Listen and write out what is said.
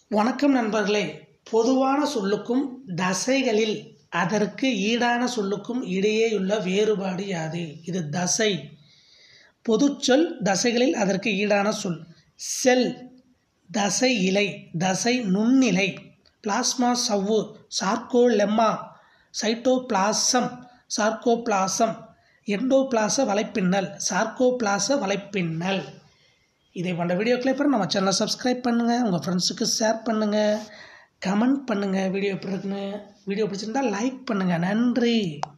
வணக்கம் நண்பர்களே பொதுவான சொல்லுக்கும் தசைகளில் அதற்கு ஈடான சொல்லுக்கும் இடையேயுள்ள வேறுபாடு யாது இது தசை பொதுச்சொல் தசைகளில் அதற்கு ஈடான சொல் செல் தசை இலை தசை நுண்ணிலை பிளாஸ்மா சவ்வு சார்கோலெம்மா சைட்டோபிளாசம் சார்கோபிளாசம் எண்டோபிளாச வலைப்பின்னல் சார்கோபிளாச வலைப்பின்னல் இதை போன்ற வீடியோக்களை அப்புறம் நம்ம சேனலை சப்ஸ்கிரைப் பண்ணுங்கள் உங்கள் ஃப்ரெண்ட்ஸுக்கு ஷேர் பண்ணுங்கள் கமெண்ட் பண்ணுங்கள் வீடியோ எப்படி இருக்குன்னு வீடியோ பிடிச்சிருந்தா லைக் பண்ணுங்கள் நன்றி